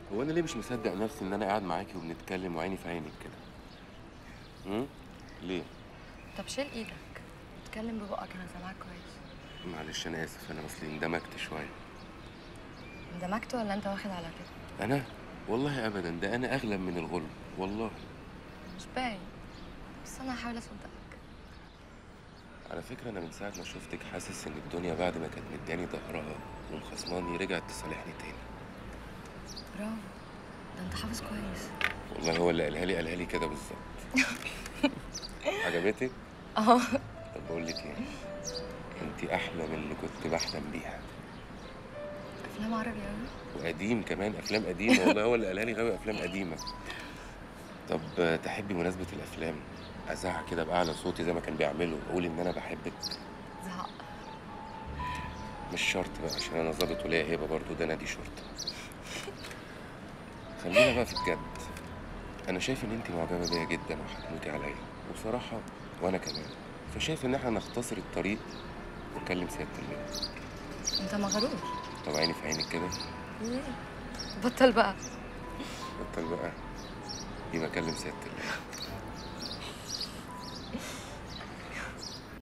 هو انا ليه مش مصدق نفسي ان انا قاعد معاكي وبنتكلم وعيني في عينك كده امم ليه طب شيل ايدك اتكلم ببقك انا سامعاك كويس معلش انا اسف انا اصلي اندمجت شويه اندمجت ولا انت واخد على كده انا والله ابدا ده انا اغلب من الغلب والله مش باين بس انا هحاول اصدقك على فكره انا من ساعه ما شفتك حاسس ان الدنيا بعد ما كانت مداني ظهرها ومخصماني رجعت تصالحني تاني برافو ده انت حافظ كويس والله هو اللي قالها لي قالها لي كده بالظبط عجبتك اه طب بقول لك ايه انت احلى من اللي كنت بحلم بيها افلام عربي قوي وقديم كمان افلام قديمه والله هو اللي قالها لي غاوي افلام قديمه طب آه، تحبي مناسبه الافلام ازعق كده باعلى صوتي زي ما كان بيعملوا واقول ان انا بحبك زهق مش شرط بقى عشان انا ظابط وليا هيبه برضه ده نادي شرطه خلينا بقى في الجد انا شايف ان انت معجبه بيا جدا وهتموتي عليا وبصراحه وانا كمان فشايف ان احنا نختصر الطريق ونكلم سياده اللواء انت مغرور طب عيني في عينك كده ايه بطل بقى بطل بقى يبقى اكلم سياده اللواء